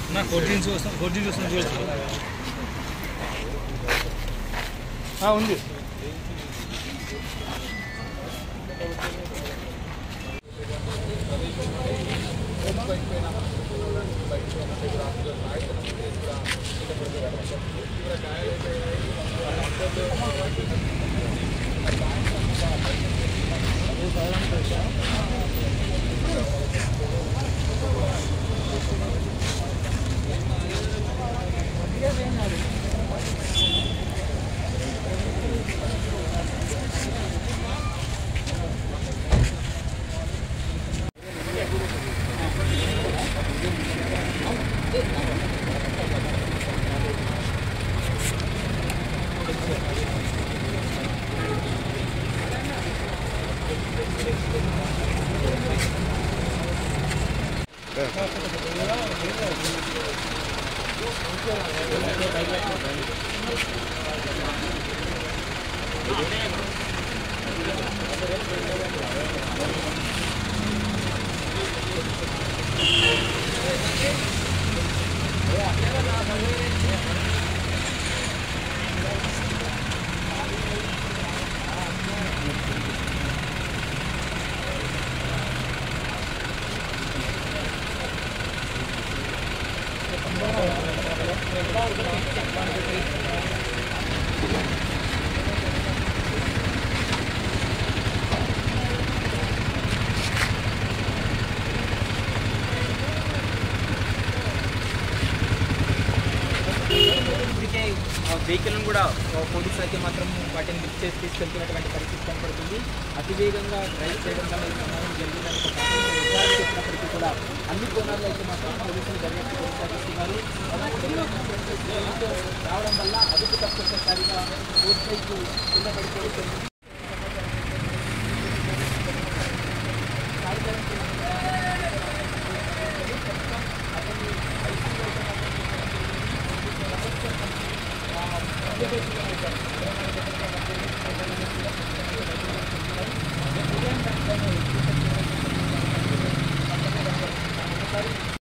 నా ఫోర్టీన్ చూస్తాం ఫోర్టీన్ చూస్తాం చూడచ్చు ఉంది ఇప్పటికే వెహికల్ కూడా ఆ, పోలీసులు అయితే మాత్రం వాటిని లిఫ్ట్ చేసి తీసుకెళ్తున్నటువంటి పరిస్థితి కనపడుతుంది అతివేగంగా డ్రైవ్ చేయడం వల్ల ఈ ప్రమాదం జరిగిందని ఒక ప్రాథమిక విచారణ చేసినప్పటికీ కూడా అన్ని కోణాల్లో అయితే మాత్రం పోలీసులు దర్యాప్తు కొనసాగిస్తున్నారు వెహికల్ రావడం వల్ల అదుపు తప్పనిసరిగా రోడ్ సైడ్ కింద పడిపోయి